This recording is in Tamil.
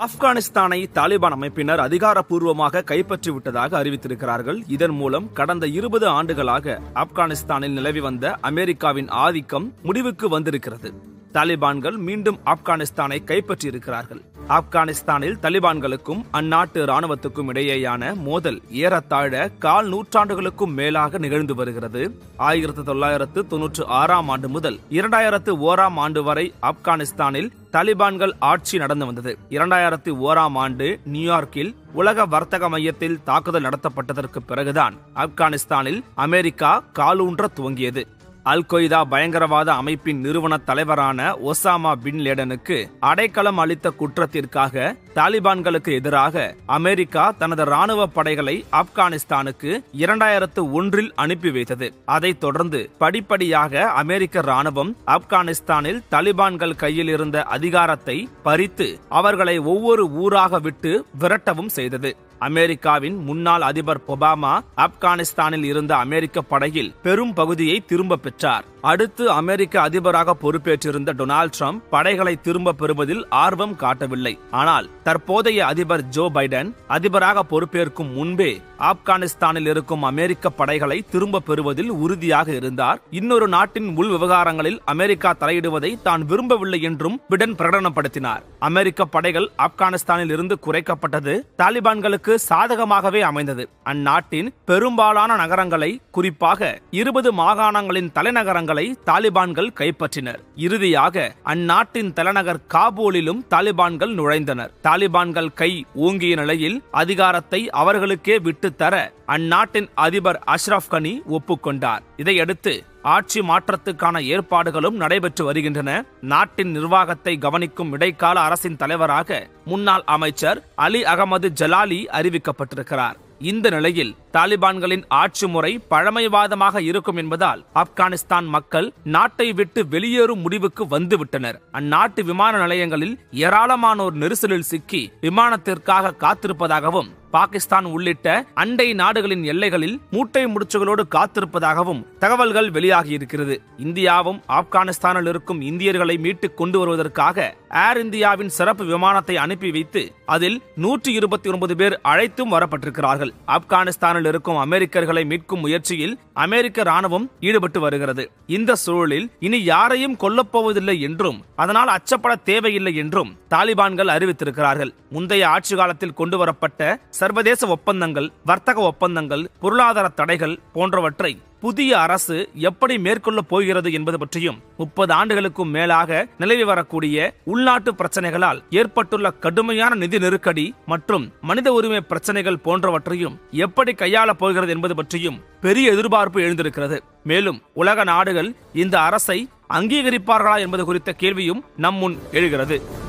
ஆப்கானிஸ்தானை தாலிபான் அமைப்பினர் அதிகாரப்பூர்வமாக கைப்பற்றி விட்டதாக அறிவித்திருக்கிறார்கள் இதன் மூலம் கடந்த இருபது ஆண்டுகளாக ஆப்கானிஸ்தானில் நிலவி வந்த அமெரிக்காவின் ஆதிக்கம் முடிவுக்கு வந்திருக்கிறது தாலிபான்கள் மீண்டும் ஆப்கானிஸ்தானை கைப்பற்றியிருக்கிறார்கள் ஆப்கானிஸ்தானில் தலிபான்களுக்கும் அந்நாட்டு ராணுவத்துக்கும் இடையேயான மோதல் ஏறத்தாழ கால் நூற்றாண்டுகளுக்கும் மேலாக நிகழ்ந்து வருகிறது ஆயிரத்தி தொள்ளாயிரத்து தொன்னூற்று ஆறாம் ஆண்டு முதல் இரண்டாயிரத்து ஓராம் ஆண்டு வரை ஆப்கானிஸ்தானில் தாலிபான்கள் ஆட்சி நடந்து வந்தது இரண்டாயிரத்தி ஓராம் ஆண்டு நியூயார்க்கில் உலக வர்த்தக மையத்தில் தாக்குதல் நடத்தப்பட்டதற்கு பிறகுதான் ஆப்கானிஸ்தானில் அமெரிக்கா காலூன்ற துவங்கியது அல் கொய்தா பயங்கரவாத அமைப்பின் நிறுவன தலைவரான ஒசாமா பின் லேடனுக்கு அடைக்கலம் அளித்த குற்றத்திற்காக தாலிபான்களுக்கு எதிராக அமெரிக்கா தனது ராணுவ படைகளை ஆப்கானிஸ்தானுக்கு இரண்டாயிரத்து ஒன்றில் அனுப்பி வைத்தது அதைத் தொடர்ந்து படிப்படியாக அமெரிக்க ராணுவம் ஆப்கானிஸ்தானில் தாலிபான்கள் கையில் இருந்த அதிகாரத்தை பறித்து அவர்களை ஒவ்வொரு ஊராக விட்டு விரட்டவும் செய்தது அமெரிக்காவின் முன்னாள் அதிபர் ஒபாமா ஆப்கானிஸ்தானில் இருந்த அமெரிக்க படையில் பெரும் பகுதியை திரும்ப பெற்றார் அடுத்து அமெரிக்க அதிபராக பொறுப்பேற்றிருந்த டொனால்ட் ட்ரம்ப் படைகளை திரும்ப பெறுவதில் ஆர்வம் காட்டவில்லை ஆனால் தற்போதைய அதிபர் ஜோ பைடன் அதிபராக பொறுப்பேற்கும் முன்பே ஆப்கானிஸ்தானில் இருக்கும் அமெரிக்க படைகளை திரும்ப பெறுவதில் உறுதியாக இருந்தார் இன்னொரு நாட்டின் உள் விவகாரங்களில் அமெரிக்கா தலையிடுவதை தான் விரும்பவில்லை என்றும் பிடன் பிரகடனப்படுத்தினார் அமெரிக்க படைகள் ஆப்கானிஸ்தானில் இருந்து குறைக்கப்பட்டது தாலிபான்களுக்கு சாதகமாகவே அமைந்தது அந்நாட்டின் பெரும்பாலான நகரங்களை குறிப்பாக இருபது மாகாணங்களின் தலைநகரங்களை தாலிபான்கள் கைப்பற்றினர் இறுதியாக அந்நாட்டின் தலைநகர் காபூலிலும் தாலிபான்கள் நுழைந்தனர் தாலிபான்கள் கை ஓங்கிய நிலையில் அதிகாரத்தை அவர்களுக்கே விட்டுத்தர அந்நாட்டின் அதிபர் அஷ்ரப் கனி ஒப்புக்கொண்டார் இதையடுத்து ஆட்சி மாற்றத்துக்கான ஏற்பாடுகளும் நடைபெற்று வருகின்றன நாட்டின் நிர்வாகத்தை கவனிக்கும் இடைக்கால அரசின் தலைவராக முன்னாள் அமைச்சர் அலி அகமது ஜலாலி அறிவிக்கப்பட்டிருக்கிறார் இந்த நிலையில் தாலிபான்களின் ஆட்சி முறை பழமைவாதமாக இருக்கும் என்பதால் ஆப்கானிஸ்தான் மக்கள் நாட்டை விட்டு வெளியேறும் முடிவுக்கு வந்துவிட்டனர் அந்நாட்டு விமான நிலையங்களில் ஏராளமானோர் நெரிசலில் சிக்கி விமானத்திற்காக காத்திருப்பதாகவும் பாகிஸ்தான் உள்ளிட்ட அண்டை நாடுகளின் எல்லைகளில் மூட்டை முடிச்சுகளோடு காத்திருப்பதாகவும் தகவல்கள் வெளியாகியிருக்கிறது இந்தியாவும் ஆப்கானிஸ்தானில் இருக்கும் இந்தியர்களை மீட்டுக் கொண்டு வருவதற்காக ஏர் இந்தியாவின் சிறப்பு விமானத்தை அனுப்பி வைத்து அதில் நூற்றி இருபத்தி ஒன்பது பேர் அழைத்தும் வரப்பட்டிருக்கிறார்கள் ஆப்கானிஸ்தானில் இருக்கும் அமெரிக்கர்களை மீட்கும் முயற்சியில் அமெரிக்க ராணுவம் ஈடுபட்டு வருகிறது இந்த சூழலில் இனி யாரையும் கொல்லப்போவதில்லை என்றும் அதனால் அச்சப்பட தேவையில்லை என்றும் தாலிபான்கள் அறிவித்திருக்கிறார்கள் முந்தைய ஆட்சி காலத்தில் கொண்டு வரப்பட்ட சர்வதேச ஒப்பந்தங்கள் வர்த்தக ஒப்பந்தங்கள் பொருளாதார தடைகள் போன்றவற்றை புதிய அரசு எப்படி மேற்கொள்ளப் போகிறது என்பது பற்றியும் முப்பது ஆண்டுகளுக்கும் மேலாக நிலவி வரக்கூடிய உள்நாட்டு பிரச்சனைகளால் ஏற்பட்டுள்ள கடுமையான நிதி நெருக்கடி மற்றும் மனித உரிமை பிரச்சனைகள் போன்றவற்றையும் எப்படி கையாளப் போகிறது என்பது பற்றியும் பெரிய எதிர்பார்ப்பு எழுந்திருக்கிறது மேலும் உலக நாடுகள் இந்த அரசை அங்கீகரிப்பார்களா என்பது குறித்த கேள்வியும் நம் முன் எழுகிறது